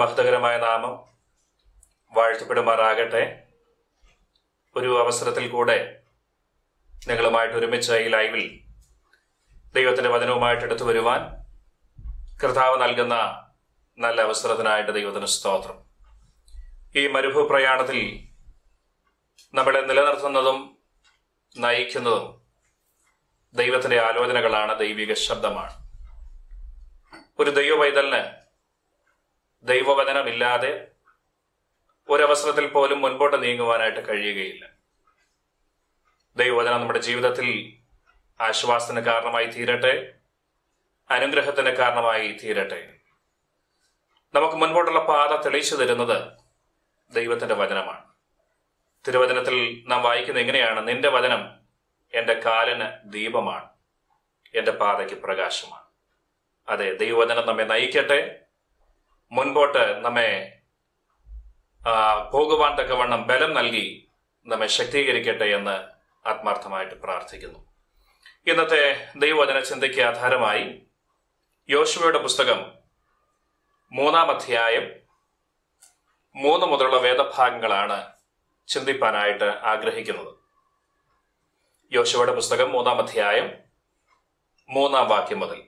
മഹത്വകരമായ നാമം വാഴ്ത്തപ്പെടുമാറാകട്ടെ ഒരു അവസരത്തിൽ കൂടെ നിങ്ങളുമായിട്ട് ഒരുമിച്ച് ഈ ലൈവിൽ ദൈവത്തിന്റെ വചനവുമായിട്ട് എടുത്തു വരുവാൻ കർത്താവ് നൽകുന്ന നല്ല അവസരത്തിനായിട്ട് ദൈവത്തിന് സ്തോത്രം ഈ മരുഭൂ പ്രയാണത്തിൽ നമ്മളെ നിലനിർത്തുന്നതും നയിക്കുന്നതും ദൈവത്തിന്റെ ആലോചനകളാണ് ദൈവിക ശബ്ദമാണ് ഒരു ദൈവവൈതലിന് ദൈവവചനമില്ലാതെ ഒരവസരത്തിൽ പോലും മുൻപോട്ട് നീങ്ങുവാനായിട്ട് കഴിയുകയില്ല ദൈവവചനം നമ്മുടെ ജീവിതത്തിൽ ആശ്വാസത്തിന് കാരണമായി തീരട്ടെ അനുഗ്രഹത്തിന് കാരണമായി തീരട്ടെ നമുക്ക് മുൻപോട്ടുള്ള പാത തെളിയിച്ചു തരുന്നത് ദൈവത്തിന്റെ വചനമാണ് തിരുവചനത്തിൽ നാം വായിക്കുന്ന എങ്ങനെയാണ് നിന്റെ വചനം എന്റെ കാലിന് ദീപമാണ് എന്റെ പാതയ്ക്ക് പ്രകാശമാണ് അതെ ദൈവവചനം നമ്മെ നയിക്കട്ടെ മുൻപോട്ട് നമ്മെ ആ, പോകുവാൻ തക്കവണ്ണം ബലം നൽകി നമ്മെ ശക്തീകരിക്കട്ടെ എന്ന് ആത്മാർത്ഥമായിട്ട് പ്രാർത്ഥിക്കുന്നു ഇന്നത്തെ ദൈവവചന ചിന്തയ്ക്ക് ആധാരമായി യോശുവയുടെ പുസ്തകം മൂന്നാം അധ്യായം മൂന്ന് മുതലുള്ള വേദഭാഗങ്ങളാണ് ചിന്തിപ്പാനായിട്ട് ആഗ്രഹിക്കുന്നത് യോശുവയുടെ പുസ്തകം മൂന്നാം അധ്യായം മൂന്നാം വാക്യം മുതൽ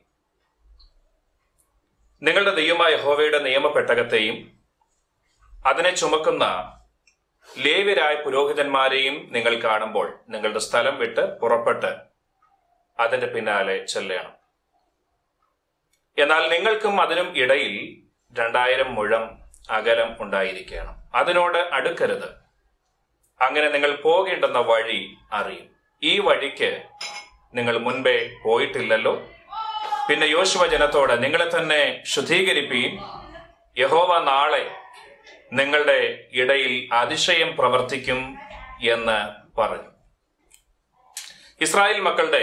നിങ്ങളുടെ ദൈവമായ യഹോവയുടെ നിയമപ്പെട്ടകത്തെയും അതിനെ ചുമക്കുന്ന ലേവ്യരായ പുരോഹിതന്മാരെയും നിങ്ങൾ കാണുമ്പോൾ നിങ്ങളുടെ സ്ഥലം വിട്ട് പുറപ്പെട്ട് അതിന്റെ പിന്നാലെ ചെല്ലണം എന്നാൽ നിങ്ങൾക്കും അതിനും ഇടയിൽ രണ്ടായിരം മുഴം അകലം ഉണ്ടായിരിക്കണം അതിനോട് അടുക്കരുത് അങ്ങനെ നിങ്ങൾ പോകേണ്ടുന്ന വഴി അറിയും ഈ വഴിക്ക് നിങ്ങൾ മുൻപേ പോയിട്ടില്ലല്ലോ പിന്നെ യോശുവ ജനത്തോട് നിങ്ങളെ തന്നെ ശുദ്ധീകരിപ്പീൻ യഹോവ നാളെ നിങ്ങളുടെ ഇടയിൽ അതിശയം പ്രവർത്തിക്കും എന്ന് പറഞ്ഞു ഇസ്രായേൽ മക്കളുടെ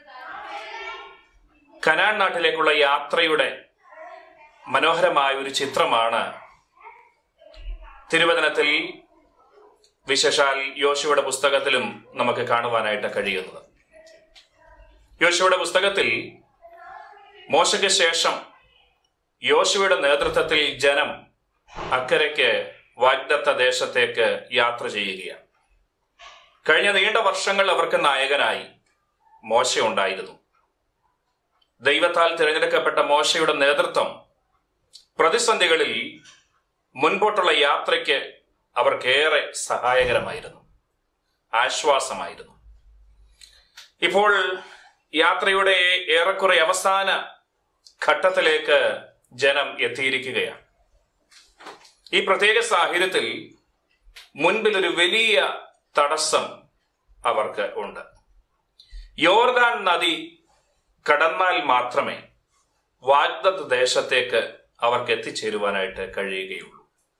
കനാൻ നാട്ടിലേക്കുള്ള യാത്രയുടെ മനോഹരമായ ഒരു ചിത്രമാണ് തിരുവചനത്തിൽ വിശേഷാൽ യോശുവയുടെ പുസ്തകത്തിലും നമുക്ക് കാണുവാനായിട്ട് കഴിയുന്നത് യോശുവയുടെ പുസ്തകത്തിൽ മോശയ്ക്ക് ശേഷം യോശുവയുടെ നേതൃത്വത്തിൽ ജനം അക്കരയ്ക്ക് വാഗ്ദത്ത ദേശത്തേക്ക് യാത്ര ചെയ്യുകയാണ് കഴിഞ്ഞ നീണ്ട വർഷങ്ങൾ അവർക്ക് നായകനായി മോശ ഉണ്ടായിരുന്നു ദൈവത്താൽ തിരഞ്ഞെടുക്കപ്പെട്ട മോശയുടെ നേതൃത്വം പ്രതിസന്ധികളിൽ മുൻപോട്ടുള്ള യാത്രയ്ക്ക് അവർക്കേറെ സഹായകരമായിരുന്നു ആശ്വാസമായിരുന്നു ഇപ്പോൾ യാത്രയുടെ ഏറെക്കുറെ അവസാന ഘട്ടത്തിലേക്ക് ജനം എത്തിയിരിക്കുകയാണ് ഈ പ്രത്യേക സാഹചര്യത്തിൽ മുൻപിൽ ഒരു വലിയ തടസ്സം അവർക്ക് ഉണ്ട് യോർദാൻ നദി കടന്നാൽ മാത്രമേ വാഗ്ദത്ത് ദേശത്തേക്ക് അവർക്ക് എത്തിച്ചേരുവാനായിട്ട് കഴിയുകയുള്ളൂ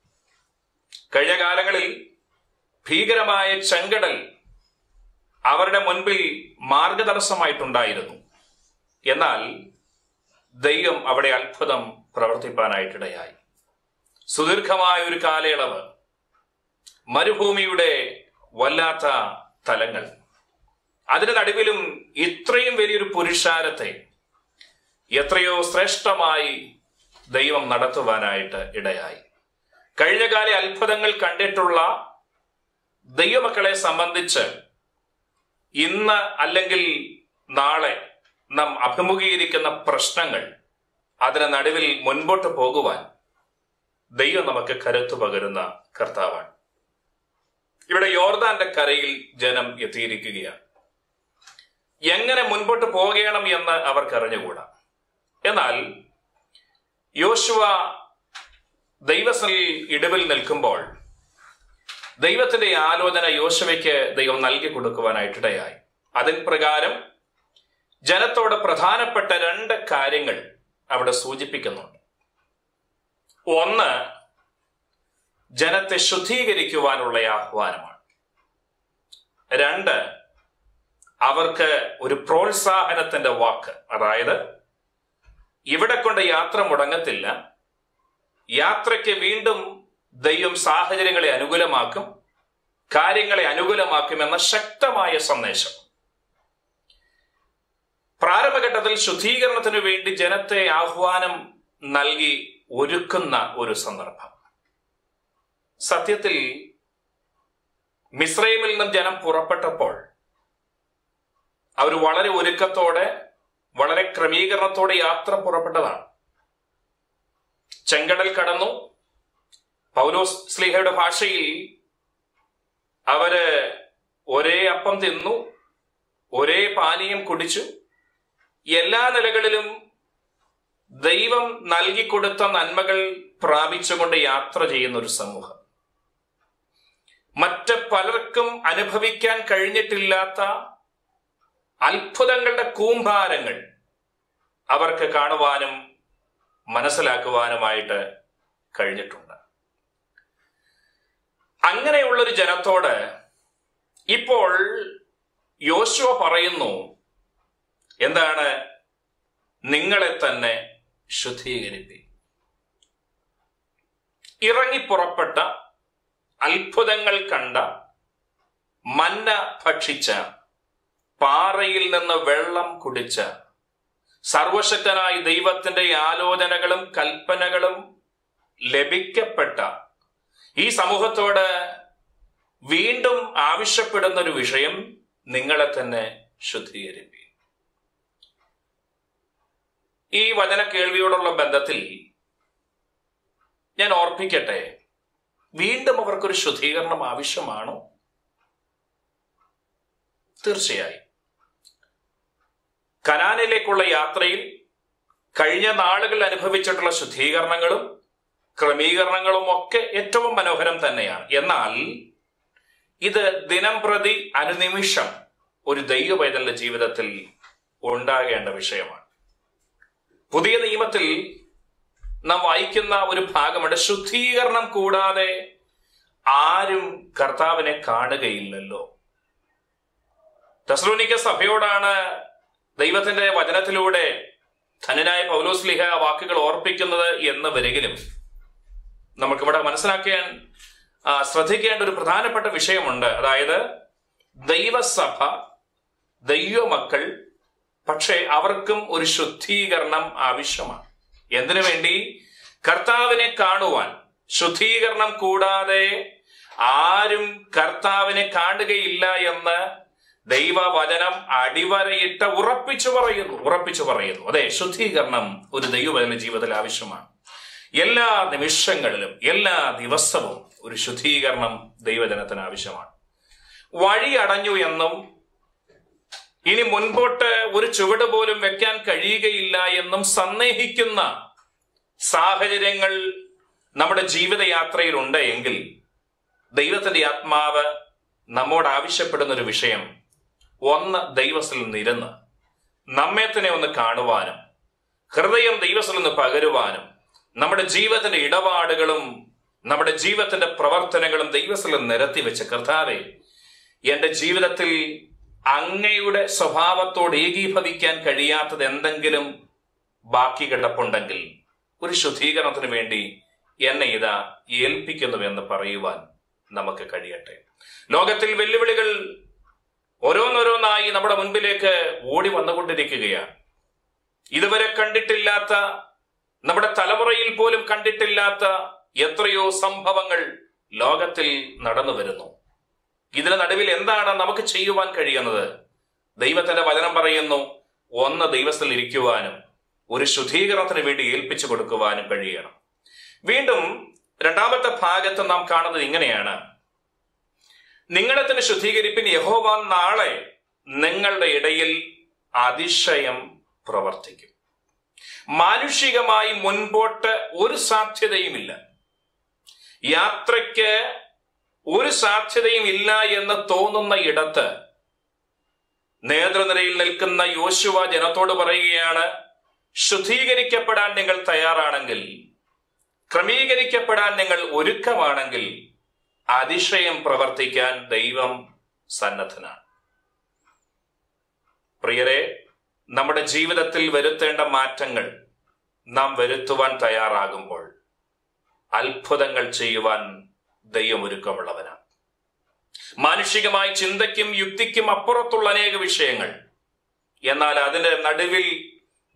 കഴിഞ്ഞ കാലങ്ങളിൽ ഭീകരമായ ചെങ്കടൽ അവരുടെ മുൻപിൽ മാർഗതടസ്സമായിട്ടുണ്ടായിരുന്നു എന്നാൽ ദൈവം അവിടെ അത്ഭുതം പ്രവർത്തിപ്പാനായിട്ടിടയായി സുദീർഘമായ ഒരു കാലയളവ് മരുഭൂമിയുടെ വല്ലാത്ത തലങ്ങൾ അതിന് നടുവിലും ഇത്രയും വലിയൊരു പുരുഷാരത്തെ എത്രയോ ശ്രേഷ്ഠമായി ദൈവം നടത്തുവാനായിട്ട് ഇടയായി കഴിഞ്ഞകാല അത്ഭുതങ്ങൾ കണ്ടിട്ടുള്ള ദൈവമക്കളെ സംബന്ധിച്ച് ഇന്ന് അല്ലെങ്കിൽ നാളെ നാം അഭിമുഖീകരിക്കുന്ന പ്രശ്നങ്ങൾ അതിന് നടുവിൽ മുൻപോട്ട് പോകുവാൻ ദൈവം നമുക്ക് കരുത്തു പകരുന്ന കർത്താവാണ് ഇവിടെ യോർദാന്റെ കരയിൽ ജനം എത്തിയിരിക്കുകയാണ് എങ്ങനെ മുൻപോട്ട് പോകണം എന്ന് അവർക്ക് അറിഞ്ഞുകൂടാ എന്നാൽ യോശുവ ദൈവത്തിൽ ഇടിവിൽ നിൽക്കുമ്പോൾ ദൈവത്തിന്റെ ആലോചന യോശുവയ്ക്ക് ദൈവം നൽകി കൊടുക്കുവാനായിട്ടിടയായി അതിൻ പ്രകാരം ജനത്തോട് പ്രധാനപ്പെട്ട രണ്ട് കാര്യങ്ങൾ അവിടെ സൂചിപ്പിക്കുന്നുണ്ട് ഒന്ന് ജനത്തെ ശുദ്ധീകരിക്കുവാനുള്ള ആഹ്വാനമാണ് രണ്ട് അവർക്ക് ഒരു പ്രോത്സാഹനത്തിന്റെ വാക്ക് അതായത് ഇവിടെ കൊണ്ട് യാത്ര മുടങ്ങത്തില്ല യാത്രയ്ക്ക് വീണ്ടും ദൈവം സാഹചര്യങ്ങളെ അനുകൂലമാക്കും കാര്യങ്ങളെ അനുകൂലമാക്കുമെന്ന ശക്തമായ സന്ദേശം പ്രാരംഭഘട്ടത്തിൽ ശുദ്ധീകരണത്തിനു വേണ്ടി ജനത്തെ ആഹ്വാനം നൽകി ഒരുക്കുന്ന ഒരു സന്ദർഭം സത്യത്തിൽ മിശ്രൈമിൽ നിന്നും ജനം പുറപ്പെട്ടപ്പോൾ അവർ വളരെ ഒരുക്കത്തോടെ വളരെ ക്രമീകരണത്തോടെ യാത്ര പുറപ്പെട്ടതാണ് ചെങ്കടൽ കടന്നു പൗലോസ് സ്ലീഹയുടെ ഭാഷയിൽ അവര് ഒരേ അപ്പം തിന്നു ഒരേ പാനീയം കുടിച്ചു എല്ലാ നിലകളിലും ദൈവം നൽകിക്കൊടുത്ത നന്മകൾ പ്രാപിച്ചുകൊണ്ട് യാത്ര ചെയ്യുന്ന ഒരു സമൂഹം മറ്റ് പലർക്കും അനുഭവിക്കാൻ കഴിഞ്ഞിട്ടില്ലാത്ത അത്ഭുതങ്ങളുടെ കൂമ്പാരങ്ങൾ അവർക്ക് കാണുവാനും മനസ്സിലാക്കുവാനുമായിട്ട് കഴിഞ്ഞിട്ടുണ്ട് അങ്ങനെയുള്ളൊരു ജനത്തോട് ഇപ്പോൾ യോശുവ പറയുന്നു എന്താണ് നിങ്ങളെ തന്നെ ശുദ്ധീകരിപ്പി ഇറങ്ങിപ്പുറപ്പെട്ട അത്ഭുതങ്ങൾ കണ്ട മന്ന ഭക്ഷിച്ച പാറയിൽ നിന്ന് വെള്ളം കുടിച്ച സർവശക്തനായ ദൈവത്തിന്റെ ആലോചനകളും കൽപ്പനകളും ലഭിക്കപ്പെട്ട ഈ സമൂഹത്തോട് വീണ്ടും ആവശ്യപ്പെടുന്ന ഒരു വിഷയം നിങ്ങളെ തന്നെ ശുദ്ധീകരിപ്പി ഈ വചന കേൾവിയോടുള്ള ബന്ധത്തിൽ ഞാൻ ഓർപ്പിക്കട്ടെ വീണ്ടും അവർക്കൊരു ശുദ്ധീകരണം ആവശ്യമാണോ തീർച്ചയായും കനാനിലേക്കുള്ള യാത്രയിൽ കഴിഞ്ഞ നാളുകൾ അനുഭവിച്ചിട്ടുള്ള ശുദ്ധീകരണങ്ങളും ക്രമീകരണങ്ങളും ഒക്കെ ഏറ്റവും മനോഹരം തന്നെയാണ് എന്നാൽ ഇത് ദിനം പ്രതി അനുനിമിഷം ഒരു ദൈവവൈതലിന്റെ ജീവിതത്തിൽ ഉണ്ടാകേണ്ട വിഷയമാണ് പുതിയ നിയമത്തിൽ നാം വായിക്കുന്ന ഒരു ഭാഗമുണ്ട് ശുദ്ധീകരണം കൂടാതെ ആരും കർത്താവിനെ കാണുകയില്ലല്ലോ തെസ്ലോനിക്ക സഭയോടാണ് ദൈവത്തിന്റെ വചനത്തിലൂടെ ധനനായ പൗലോസ്ലിഹ വാക്കുകൾ ഓർപ്പിക്കുന്നത് എന്ന് വരികിലും നമുക്കിവിടെ മനസ്സിലാക്കാൻ ആ, ശ്രദ്ധിക്കേണ്ട ഒരു പ്രധാനപ്പെട്ട വിഷയമുണ്ട് അതായത് ദൈവസഭ ദൈവമക്കൾ പക്ഷേ അവർക്കും ഒരു ശുദ്ധീകരണം ആവശ്യമാണ് എന്തിനു വേണ്ടി കർത്താവിനെ കാണുവാൻ ശുദ്ധീകരണം കൂടാതെ ആരും കർത്താവിനെ കാണുകയില്ല എന്ന് ദൈവവചനം അടിവരയിട്ട് ഉറപ്പിച്ചു പറയുന്നു ഉറപ്പിച്ചു പറയുന്നു അതെ ശുദ്ധീകരണം ഒരു ദൈവവചന ജീവിതത്തിൽ ആവശ്യമാണ് എല്ലാ നിമിഷങ്ങളിലും എല്ലാ ദിവസവും ഒരു ശുദ്ധീകരണം ദൈവജനത്തിന് ആവശ്യമാണ് വഴി അടഞ്ഞു എന്നും ഇനി മുൻപോട്ട് ഒരു ചുവട് പോലും വെക്കാൻ കഴിയുകയില്ല എന്നും സന്ദേഹിക്കുന്ന സാഹചര്യങ്ങൾ നമ്മുടെ ജീവിതയാത്രയിൽ ഉണ്ട് എങ്കിൽ ദൈവത്തിന്റെ ആത്മാവ് നമ്മോട് ആവശ്യപ്പെടുന്ന ഒരു വിഷയം ഒന്ന് ദൈവത്തിൽ നിരന്ന് നമ്മെ തന്നെ ഒന്ന് കാണുവാനും ഹൃദയം ദൈവത്തിൽ നിന്ന് പകരുവാനും നമ്മുടെ ജീവിതത്തിന്റെ ഇടപാടുകളും നമ്മുടെ ജീവിതത്തിന്റെ പ്രവർത്തനങ്ങളും ദൈവത്തിൽ നിരത്തി വെച്ച് കർത്താവെ എന്റെ ജീവിതത്തിൽ അങ്ങയുടെ സ്വഭാവത്തോട് ഏകീഭവിക്കാൻ കഴിയാത്തത് എന്തെങ്കിലും ബാക്കി കിടപ്പുണ്ടെങ്കിൽ ഒരു ശുദ്ധീകരണത്തിന് വേണ്ടി എന്നെ ഇതാ ഏൽപ്പിക്കുന്നുവെന്ന് പറയുവാൻ നമുക്ക് കഴിയട്ടെ ലോകത്തിൽ വെല്ലുവിളികൾ ഓരോന്നോരോന്നായി നമ്മുടെ മുൻപിലേക്ക് ഓടി വന്നുകൊണ്ടിരിക്കുകയാണ് ഇതുവരെ കണ്ടിട്ടില്ലാത്ത നമ്മുടെ തലമുറയിൽ പോലും കണ്ടിട്ടില്ലാത്ത എത്രയോ സംഭവങ്ങൾ ലോകത്തിൽ നടന്നു വരുന്നു ഇതിന് നടുവിൽ എന്താണ് നമുക്ക് ചെയ്യുവാൻ കഴിയുന്നത് ദൈവത്തിന്റെ വചനം പറയുന്നു ഒന്ന് ദൈവത്തിൽ ഇരിക്കുവാനും ഒരു ശുദ്ധീകരണത്തിന് വേണ്ടി ഏൽപ്പിച്ചു കൊടുക്കുവാനും കഴിയണം വീണ്ടും രണ്ടാമത്തെ ഭാഗത്ത് നാം കാണുന്നത് ഇങ്ങനെയാണ് നിങ്ങളെ തന്നെ ശുദ്ധീകരിപ്പിൻ യഹോവ നാളെ നിങ്ങളുടെ ഇടയിൽ അതിശയം പ്രവർത്തിക്കും മാനുഷികമായി മുൻപോട്ട് ഒരു സാധ്യതയുമില്ല യാത്രയ്ക്ക് ഒരു സാധ്യതയും ഇല്ല എന്ന് തോന്നുന്ന ഇടത്ത് നേതൃനിരയിൽ നിൽക്കുന്ന യോശുവ ജനത്തോട് പറയുകയാണ് ശുദ്ധീകരിക്കപ്പെടാൻ നിങ്ങൾ തയ്യാറാണെങ്കിൽ ക്രമീകരിക്കപ്പെടാൻ നിങ്ങൾ ഒരുക്കമാണെങ്കിൽ അതിശയം പ്രവർത്തിക്കാൻ ദൈവം സന്നദ്ധനാണ് പ്രിയരെ നമ്മുടെ ജീവിതത്തിൽ വരുത്തേണ്ട മാറ്റങ്ങൾ നാം വരുത്തുവാൻ തയ്യാറാകുമ്പോൾ അത്ഭുതങ്ങൾ ചെയ്യുവാൻ ദൈവം ഒരുക്കമുള്ളവനാണ് മാനുഷികമായ ചിന്തയ്ക്കും യുക്തിക്കും അപ്പുറത്തുള്ള അനേക വിഷയങ്ങൾ എന്നാൽ അതിന്റെ നടുവിൽ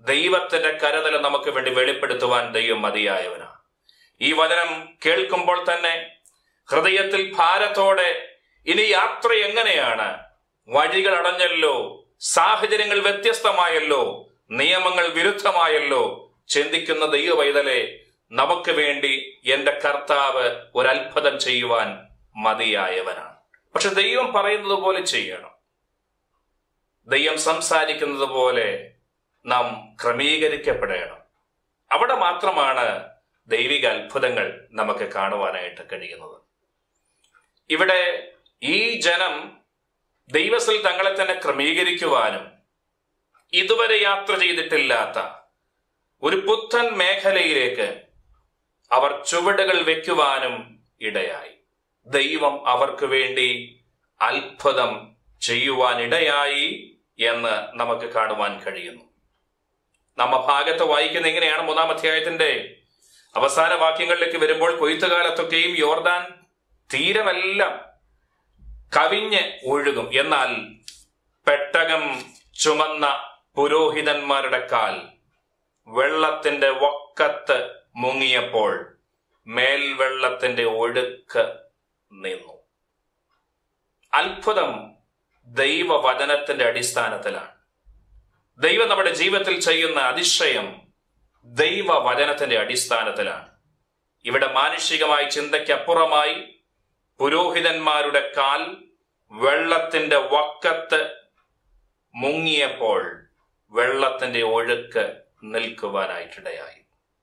ദൈവത്തിന്റെ കരുതൽ നമുക്ക് വേണ്ടി വെളിപ്പെടുത്തുവാൻ ദൈവം മതിയായവനാണ് ഈ വചനം കേൾക്കുമ്പോൾ തന്നെ ഹൃദയത്തിൽ ഭാരത്തോടെ ഇനി യാത്ര എങ്ങനെയാണ് വഴികൾ അടഞ്ഞല്ലോ സാഹചര്യങ്ങൾ വ്യത്യസ്തമായല്ലോ നിയമങ്ങൾ വിരുദ്ധമായല്ലോ ചിന്തിക്കുന്ന ദൈവ പൈതലെ നമുക്ക് വേണ്ടി എന്റെ കർത്താവ് ഒരു അത്ഭുതം ചെയ്യുവാൻ മതിയായവനാണ് പക്ഷെ ദൈവം പറയുന്നത് പോലെ ചെയ്യണം ദൈവം സംസാരിക്കുന്നത് പോലെ നാം ക്രമീകരിക്കപ്പെടണം അവിടെ മാത്രമാണ് ദൈവിക അത്ഭുതങ്ങൾ നമുക്ക് കാണുവാനായിട്ട് കഴിയുന്നത് ഇവിടെ ഈ ജനം ദൈവത്തിൽ തങ്ങളെ തന്നെ ക്രമീകരിക്കുവാനും ഇതുവരെ യാത്ര ചെയ്തിട്ടില്ലാത്ത ഒരു പുത്തൻ മേഖലയിലേക്ക് അവർ ചുവടുകൾ വെക്കുവാനും ഇടയായി ദൈവം അവർക്ക് വേണ്ടി അത്ഭുതം ചെയ്യുവാൻ ഇടയായി എന്ന് നമുക്ക് കാണുവാൻ കഴിയുന്നു നമ്മ ഭാഗത്ത് വായിക്കുന്ന എങ്ങനെയാണ് മൂന്നാം അധ്യായത്തിന്റെ അവസാന വാക്യങ്ങളിലേക്ക് വരുമ്പോൾ കൊയ്ത്തുകാലത്തൊക്കെയും യോർദാൻ തീരമെല്ലാം കവിഞ്ഞ് ഒഴുകും എന്നാൽ പെട്ടകം ചുമന്ന പുരോഹിതന്മാരുടെ കാൽ വെള്ളത്തിന്റെ വക്കത്ത് മുങ്ങിയപ്പോൾ മേൽവെള്ളത്തിന്റെ ഒഴുക്ക് നിന്നു അത്ഭുതം ദൈവവചനത്തിന്റെ അടിസ്ഥാനത്തിലാണ് ദൈവം നമ്മുടെ ജീവിതത്തിൽ ചെയ്യുന്ന അതിശയം ദൈവവചനത്തിന്റെ അടിസ്ഥാനത്തിലാണ് ഇവിടെ മാനുഷികമായ ചിന്തയ്ക്കപ്പുറമായി പുരോഹിതന്മാരുടെ കാൽ വെള്ളത്തിന്റെ വക്കത്ത് മുങ്ങിയപ്പോൾ വെള്ളത്തിന്റെ ഒഴുക്ക് നിൽക്കുവാനായിട്ടിടയായി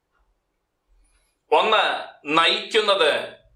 ഒന്ന് നയിക്കുന്നത്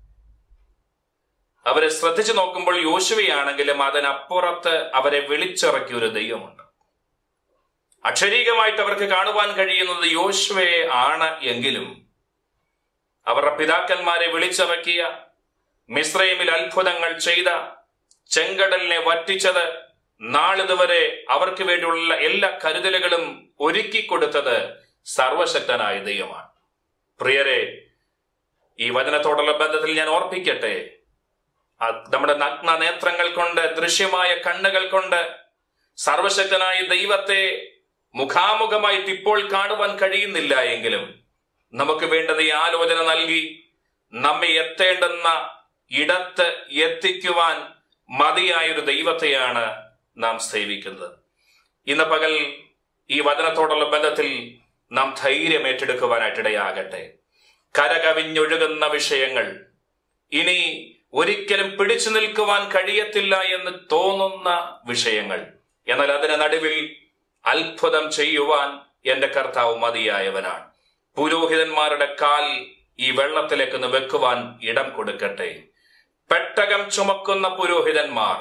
അവരെ ശ്രദ്ധിച്ചു നോക്കുമ്പോൾ യോശുവയാണെങ്കിലും അതിനപ്പുറത്ത് അവരെ വിളിച്ചിറക്കിയ ഒരു ദൈവമുണ്ട് അക്ഷരീകമായിട്ട് അവർക്ക് കാണുവാൻ കഴിയുന്നത് യോശുവയെ ആണ് എങ്കിലും അവരുടെ പിതാക്കന്മാരെ വിളിച്ചിറക്കിയ മിശ്രൈമിൽ അത്ഭുതങ്ങൾ ചെയ്ത ചെങ്കടലിനെ വറ്റിച്ചത് നാളിതുവരെ അവർക്ക് വേണ്ടിയുള്ള എല്ലാ കരുതലുകളും ഒരുക്കി കൊടുത്തത് സർവശക്തനായ ദൈവമാണ് പ്രിയരെ ഈ വചനത്തോടുള്ള ബന്ധത്തിൽ ഞാൻ ഓർപ്പിക്കട്ടെ ആ- നമ്മുടെ നഗ്ന നേത്രങ്ങൾ കൊണ്ട് ദൃശ്യമായ കണ്ണുകൾ കൊണ്ട് സർവശക്തനായ ദൈവത്തെ മുഖാമുഖമായിട്ട് ഇപ്പോൾ കാണുവാൻ കഴിയുന്നില്ല എങ്കിലും നമുക്ക് വേണ്ടത് ഈ ആലോചന നൽകി നമ്മെ എത്തേണ്ടുന്ന ഇടത്ത് എത്തിക്കുവാൻ മതിയായ ഒരു ദൈവത്തെയാണ് നാം സേവിക്കുന്നത് ഇന്ന് പകൽ ഈ വചനത്തോടുള്ള ബന്ധത്തിൽ നാം ധൈര്യം ഏറ്റെടുക്കുവാനായിട്ടിടയാകട്ടെ കരകവിഞ്ഞൊഴുകുന്ന വിഷയങ്ങൾ ഇനി ഒരിക്കലും പിടിച്ചു നിൽക്കുവാൻ കഴിയത്തില്ല എന്ന് തോന്നുന്ന വിഷയങ്ങൾ എന്നാൽ അതിന് നടുവിൽ അത്ഭുതം ചെയ്യുവാൻ എന്റെ കർത്താവ് മതിയായവനാണ് പുരോഹിതന്മാരുടെ കാൽ ഈ വെള്ളത്തിലേക്ക് ഒന്ന് വെക്കുവാൻ ഇടം കൊടുക്കട്ടെ പെട്ടകം ചുമക്കുന്ന പുരോഹിതന്മാർ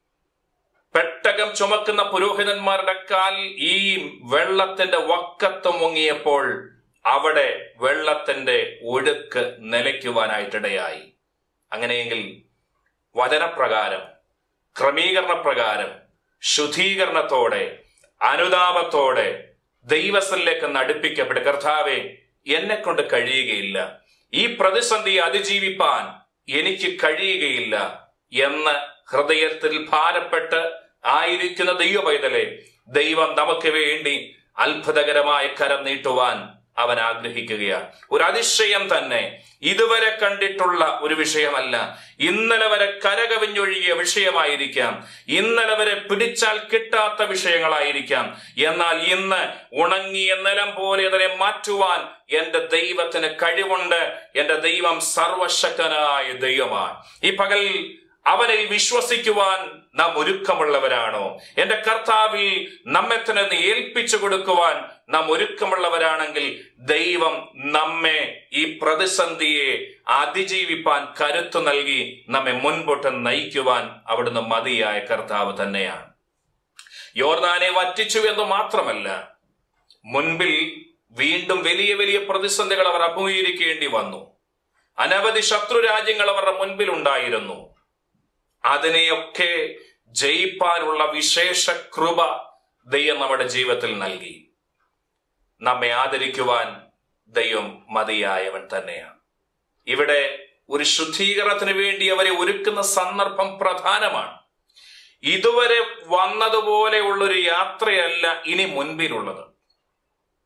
പെട്ടകം ചുമക്കുന്ന പുരോഹിതന്മാരുടെ കാൽ ഈ വെള്ളത്തിന്റെ വക്കത്ത് മുങ്ങിയപ്പോൾ അവിടെ വെള്ളത്തിന്റെ ഒഴുക്ക് നിലയ്ക്കുവാനായിട്ടിടയായി അങ്ങനെയെങ്കിൽ വചനപ്രകാരം ക്രമീകരണ പ്രകാരം ശുദ്ധീകരണത്തോടെ അനുതാപത്തോടെ ദൈവസ്ഥലിലേക്ക് നടുപ്പിക്കപ്പെട്ട കർത്താവെ എന്നെ കൊണ്ട് കഴിയുകയില്ല ഈ പ്രതിസന്ധി അതിജീവിപ്പാൻ എനിക്ക് കഴിയുകയില്ല എന്ന് ഹൃദയത്തിൽ ഭാരപ്പെട്ട് ആയിരിക്കുന്ന ദൈവ പൈതലെ ദൈവം നമുക്ക് വേണ്ടി അത്ഭുതകരമായ കരം നീട്ടുവാൻ അവൻ ആഗ്രഹിക്കുകയാണ് ഒരു അതിശയം തന്നെ ഇതുവരെ കണ്ടിട്ടുള്ള ഒരു വിഷയമല്ല ഇന്നലെ വരെ കരകവിഞ്ഞൊഴുകിയ വിഷയമായിരിക്കാം ഇന്നലെ വരെ പിടിച്ചാൽ കിട്ടാത്ത വിഷയങ്ങളായിരിക്കാം എന്നാൽ ഇന്ന് ഉണങ്ങിയ നിലം പോലെ അതിനെ മാറ്റുവാൻ എന്റെ ദൈവത്തിന് കഴിവുണ്ട് എന്റെ ദൈവം സർവശക്തനായ ദൈവമാണ് ഈ പകൽ അവനിൽ വിശ്വസിക്കുവാൻ നാം ഒരുക്കമുള്ളവരാണോ എന്റെ കർത്താവിൽ നമ്മെ തന്നെ ഒന്ന് ഏൽപ്പിച്ചു കൊടുക്കുവാൻ നാം ഒരുക്കമുള്ളവരാണെങ്കിൽ ദൈവം നമ്മെ ഈ പ്രതിസന്ധിയെ അതിജീവിപ്പാൻ കരുത്തു നൽകി നമ്മെ മുൻപോട്ട് നയിക്കുവാൻ അവിടുന്ന് മതിയായ കർത്താവ് തന്നെയാണ് യോർദാനെ വറ്റിച്ചു എന്ന് മാത്രമല്ല മുൻപിൽ വീണ്ടും വലിയ വലിയ പ്രതിസന്ധികൾ അവർ അഭിമുഖീകരിക്കേണ്ടി വന്നു അനവധി ശത്രു രാജ്യങ്ങൾ അവരുടെ മുൻപിൽ ഉണ്ടായിരുന്നു അതിനെയൊക്കെ ജയിപ്പാനുള്ള വിശേഷ കൃപ ദൈവം നമ്മുടെ ജീവിതത്തിൽ നൽകി നമ്മെ ആദരിക്കുവാൻ ദൈവം മതിയായവൻ തന്നെയാണ് ഇവിടെ ഒരു ശുദ്ധീകരണത്തിന് വേണ്ടി അവരെ ഒരുക്കുന്ന സന്ദർഭം പ്രധാനമാണ് ഇതുവരെ വന്നതുപോലെയുള്ളൊരു യാത്രയല്ല ഇനി മുൻപിലുള്ളത്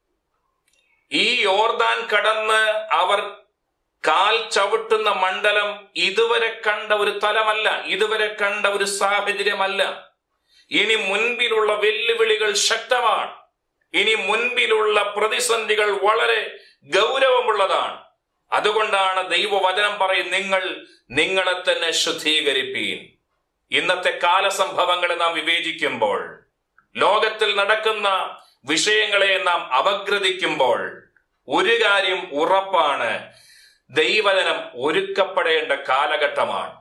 ഈ യോർദാൻ കടന്ന് അവർ കാൽ ചവിട്ടുന്ന മണ്ഡലം ഇതുവരെ കണ്ട ഒരു തലമല്ല ഇതുവരെ കണ്ട ഒരു സാഹചര്യമല്ല ഇനി മുൻപിലുള്ള വെല്ലുവിളികൾ ശക്തമാണ് ഇനി മുൻപിലുള്ള പ്രതിസന്ധികൾ വളരെ ഗൗരവമുള്ളതാണ് അതുകൊണ്ടാണ് ദൈവവചനം പറയും നിങ്ങൾ നിങ്ങളെ തന്നെ ശുദ്ധീകരിപ്പീൻ ഇന്നത്തെ കാലസംഭവങ്ങളെ നാം വിവേചിക്കുമ്പോൾ ലോകത്തിൽ നടക്കുന്ന വിഷയങ്ങളെ നാം അപഗ്രഥിക്കുമ്പോൾ ഒരു കാര്യം ഉറപ്പാണ് ദൈവജനം ഒരുക്കപ്പെടേണ്ട കാലഘട്ടമാണ്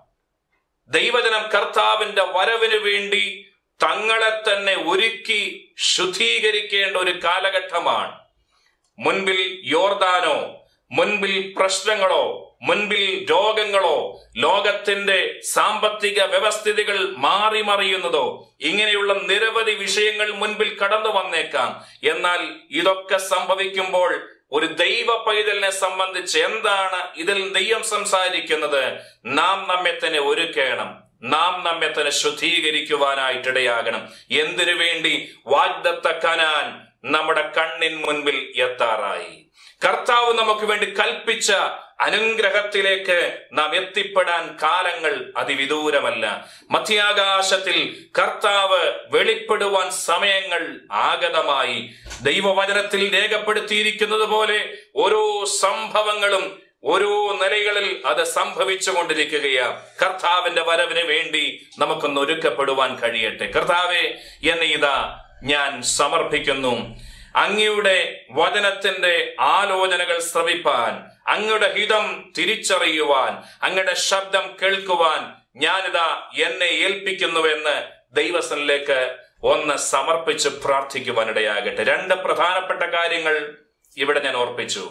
ദൈവജനം കർത്താവിന്റെ വരവിന് വേണ്ടി തങ്ങളെ തന്നെ ഒരുക്കി ശുദ്ധീകരിക്കേണ്ട ഒരു കാലഘട്ടമാണ് മുൻപിൽ യോർദാനോ മുൻപിൽ പ്രശ്നങ്ങളോ മുൻപിൽ രോഗങ്ങളോ ലോകത്തിന്റെ സാമ്പത്തിക വ്യവസ്ഥിതികൾ മാറി മറിയുന്നതോ ഇങ്ങനെയുള്ള നിരവധി വിഷയങ്ങൾ മുൻപിൽ കടന്നു വന്നേക്കാം എന്നാൽ ഇതൊക്കെ സംഭവിക്കുമ്പോൾ ഒരു ദൈവ പൈതലിനെ സംബന്ധിച്ച് എന്താണ് ഇതിൽ ദൈവം സംസാരിക്കുന്നത് നാം നമ്മെ തന്നെ ഒരുക്കണം നാം നമ്മെ തന്നെ ശുദ്ധീകരിക്കുവാനായിട്ടിടയാകണം എന്തിനു വേണ്ടി വാഗ്ദത്ത കനാൻ നമ്മുടെ കണ്ണിൻ മുൻപിൽ എത്താറായി കർത്താവ് നമുക്ക് വേണ്ടി കൽപ്പിച്ച അനുഗ്രഹത്തിലേക്ക് നാം എത്തിപ്പെടാൻ കാലങ്ങൾ അതിവിദൂരമല്ല മധ്യാകാശത്തിൽ കർത്താവ് വെളിപ്പെടുവാൻ സമയങ്ങൾ ആഗതമായി ദൈവവചനത്തിൽ രേഖപ്പെടുത്തിയിരിക്കുന്നത് പോലെ ഓരോ സംഭവങ്ങളും ഓരോ നിലകളിൽ അത് സംഭവിച്ചുകൊണ്ടിരിക്കുകയാ കർത്താവിന്റെ വരവിന് വേണ്ടി നമുക്കൊന്ന് ഒരുക്കപ്പെടുവാൻ കഴിയട്ടെ കർത്താവെ എന്നെ ഇതാ ഞാൻ സമർപ്പിക്കുന്നു അങ്ങയുടെ വചനത്തിന്റെ ആലോചനകൾ ശ്രവിപ്പാൻ അങ്ങയുടെ ഹിതം തിരിച്ചറിയുവാൻ അങ്ങയുടെ ശബ്ദം കേൾക്കുവാൻ ഞാനിതാ എന്നെ ഏൽപ്പിക്കുന്നുവെന്ന് ദൈവസനിലേക്ക് ഒന്ന് സമർപ്പിച്ച് പ്രാർത്ഥിക്കുവാനിടയാകട്ടെ രണ്ട് പ്രധാനപ്പെട്ട കാര്യങ്ങൾ ഇവിടെ ഞാൻ ഓർപ്പിച്ചു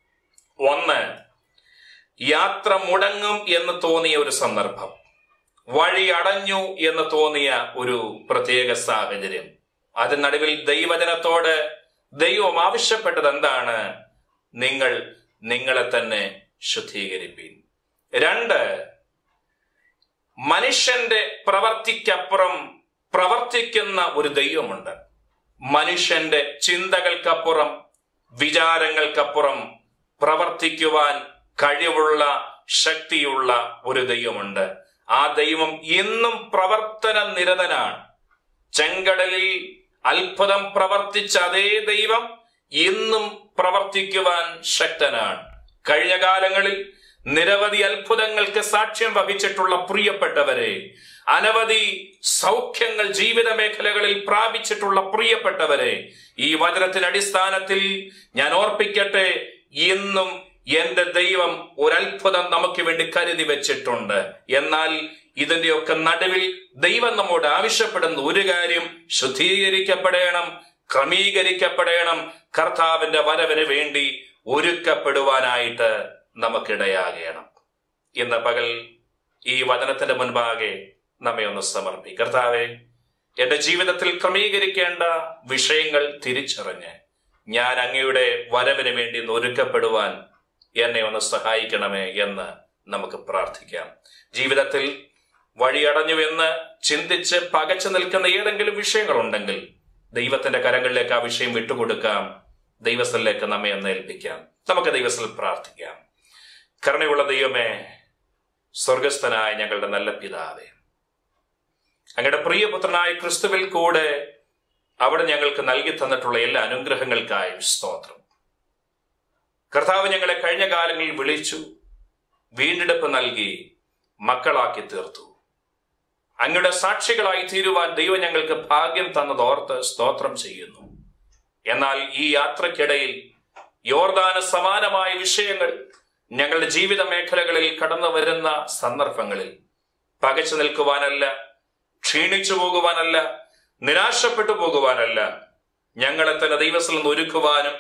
ഒന്ന് യാത്ര മുടങ്ങും എന്ന് തോന്നിയ ഒരു സന്ദർഭം വഴി അടഞ്ഞു എന്ന് തോന്നിയ ഒരു പ്രത്യേക സാഹചര്യം അതിനടുവിൽ ദൈവജനത്തോട് ദൈവം ആവശ്യപ്പെട്ടത് എന്താണ് നിങ്ങൾ നിങ്ങളെ തന്നെ ശുദ്ധീകരിപ്പീൻ രണ്ട് മനുഷ്യന്റെ പ്രവർത്തിക്കപ്പുറം പ്രവർത്തിക്കുന്ന ഒരു ദൈവമുണ്ട് മനുഷ്യന്റെ ചിന്തകൾക്കപ്പുറം വിചാരങ്ങൾക്കപ്പുറം പ്രവർത്തിക്കുവാൻ കഴിവുള്ള ശക്തിയുള്ള ഒരു ദൈവമുണ്ട് ആ ദൈവം ഇന്നും പ്രവർത്തന നിരതനാണ് ചെങ്കടലിൽ അത്ഭുതം പ്രവർത്തിച്ച അതേ ദൈവം ഇന്നും പ്രവർത്തിക്കുവാൻ ശക്തനാണ് കഴിഞ്ഞ കാലങ്ങളിൽ നിരവധി അത്ഭുതങ്ങൾക്ക് സാക്ഷ്യം വഹിച്ചിട്ടുള്ള പ്രിയപ്പെട്ടവരെ അനവധി സൗഖ്യങ്ങൾ ജീവിത മേഖലകളിൽ പ്രാപിച്ചിട്ടുള്ള പ്രിയപ്പെട്ടവരെ ഈ വചനത്തിന്റെ അടിസ്ഥാനത്തിൽ ഞാൻ ഓർപ്പിക്കട്ടെ ഇന്നും എന്റെ ദൈവം ഒരത്ഭുതം നമുക്ക് വേണ്ടി കരുതി വെച്ചിട്ടുണ്ട് എന്നാൽ ഇതിന്റെയൊക്കെ നടുവിൽ ദൈവം നമ്മോട് ആവശ്യപ്പെടുന്ന ഒരു കാര്യം ശുദ്ധീകരിക്കപ്പെടണം ക്രമീകരിക്കപ്പെടണം കർത്താവിന്റെ വരവിന് വേണ്ടി ഒരുക്കപ്പെടുവാനായിട്ട് നമുക്കിടയാകണം ഇന്ന് പകൽ ഈ വചനത്തിന്റെ മുൻപാകെ നമ്മെ ഒന്ന് സമർപ്പി കർത്താവെ എന്റെ ജീവിതത്തിൽ ക്രമീകരിക്കേണ്ട വിഷയങ്ങൾ തിരിച്ചറിഞ്ഞ് ഞാൻ അങ്ങയുടെ വരവിന് വേണ്ടി ഒന്ന് ഒരുക്കപ്പെടുവാൻ എന്നെ ഒന്ന് സഹായിക്കണമേ എന്ന് നമുക്ക് പ്രാർത്ഥിക്കാം ജീവിതത്തിൽ വഴിയടഞ്ഞുവെന്ന് ചിന്തിച്ച് പകച്ചു നിൽക്കുന്ന ഏതെങ്കിലും വിഷയങ്ങളുണ്ടെങ്കിൽ ദൈവത്തിന്റെ കരങ്ങളിലേക്ക് ആ വിഷയം വിട്ടുകൊടുക്കാം ദൈവസ്ഥലിലേക്ക് നമ്മെ ഒന്ന് ഏൽപ്പിക്കാം നമുക്ക് ദൈവസ്ഥൽ പ്രാർത്ഥിക്കാം കരുണയുള്ള ദൈവമേ സ്വർഗസ്ഥനായ ഞങ്ങളുടെ നല്ല പിതാവേ അങ്ങയുടെ പ്രിയപുത്രനായ ക്രിസ്തുവിൽ കൂടെ അവിടെ ഞങ്ങൾക്ക് നൽകി തന്നിട്ടുള്ള എല്ലാ അനുഗ്രഹങ്ങൾക്കായും സ്തോത്രം കർത്താവ് ഞങ്ങളെ കഴിഞ്ഞ കാലങ്ങളിൽ വിളിച്ചു വീണ്ടെടുപ്പ് നൽകി മക്കളാക്കി തീർത്തു അങ്ങയുടെ സാക്ഷികളായി തീരുവാൻ ദൈവം ഞങ്ങൾക്ക് ഭാഗ്യം തന്നതോർത്ത് സ്തോത്രം ചെയ്യുന്നു എന്നാൽ ഈ യാത്രക്കിടയിൽ യോർദാന സമാനമായ വിഷയങ്ങൾ ഞങ്ങളുടെ ജീവിത മേഖലകളിൽ കടന്നു വരുന്ന സന്ദർഭങ്ങളിൽ പകച്ചു നിൽക്കുവാനല്ല ക്ഷീണിച്ചു പോകുവാനല്ല നിരാശപ്പെട്ടു പോകുവാനല്ല ഞങ്ങളെ തന്നെ ദൈവത്തിൽ നിന്ന് ഒരുക്കുവാനും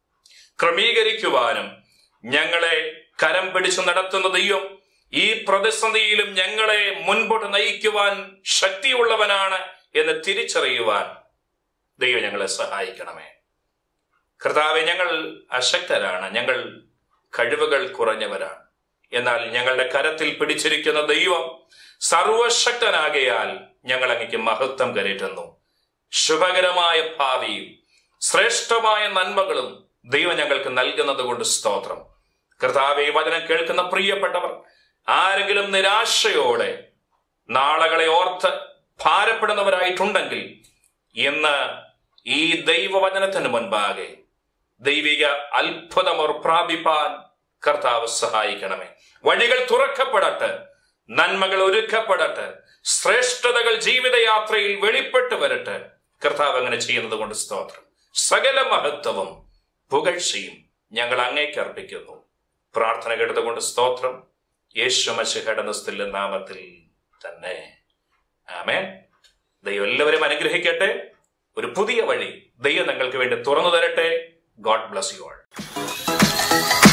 ക്രമീകരിക്കുവാനും ഞങ്ങളെ കരം പിടിച്ചു നടത്തുന്ന ദൈവം ഈ പ്രതിസന്ധിയിലും ഞങ്ങളെ മുൻപോട്ട് നയിക്കുവാൻ ശക്തിയുള്ളവനാണ് എന്ന് തിരിച്ചറിയുവാൻ ദൈവം ഞങ്ങളെ സഹായിക്കണമേ കർത്താവെ ഞങ്ങൾ അശക്തരാണ് ഞങ്ങൾ കഴിവുകൾ കുറഞ്ഞവരാണ് എന്നാൽ ഞങ്ങളുടെ കരത്തിൽ പിടിച്ചിരിക്കുന്ന ദൈവം സർവശക്തനാകയാൽ ഞങ്ങൾ അങ്ങക്ക് മഹത്വം കരറ്റുന്നു ശുഭകരമായ ഭാവിയും ശ്രേഷ്ഠമായ നന്മകളും ദൈവം ഞങ്ങൾക്ക് നൽകുന്നത് കൊണ്ട് സ്തോത്രം കർത്താവെ ഈ വചനം കേൾക്കുന്ന പ്രിയപ്പെട്ടവർ ആരെങ്കിലും നിരാശയോടെ നാളകളെ ഓർത്ത് ഭാരപ്പെടുന്നവരായിട്ടുണ്ടെങ്കിൽ ഇന്ന് ഈ ദൈവവചനത്തിന് മുൻപാകെ ദൈവിക അത്ഭുതം അവർ പ്രാപിപ്പാൻ കർത്താവ് സഹായിക്കണമേ വഴികൾ തുറക്കപ്പെടട്ടെ നന്മകൾ ഒരുക്കപ്പെടട്ടെ ശ്രേഷ്ഠതകൾ ജീവിതയാത്രയിൽ വെളിപ്പെട്ടു വരട്ടെ കർത്താവ് അങ്ങനെ ചെയ്യുന്നത് കൊണ്ട് സ്തോത്രം സകല മഹത്വവും പുകഴ്ചയും ഞങ്ങൾ അങ്ങേക്ക് അർപ്പിക്കുന്നു പ്രാർത്ഥന കേട്ടതുകൊണ്ട് സ്തോത്രം യേശു മശിഹയുടെ നിസ്തുല്യ നാമത്തിൽ തന്നെ ആമേൻ ദൈവം എല്ലാവരും അനുഗ്രഹിക്കട്ടെ ഒരു പുതിയ വഴി ദൈവം നിങ്ങൾക്ക് വേണ്ടി തുറന്നു തരട്ടെ ഗോഡ് ബ്ലസ് യു ആൾ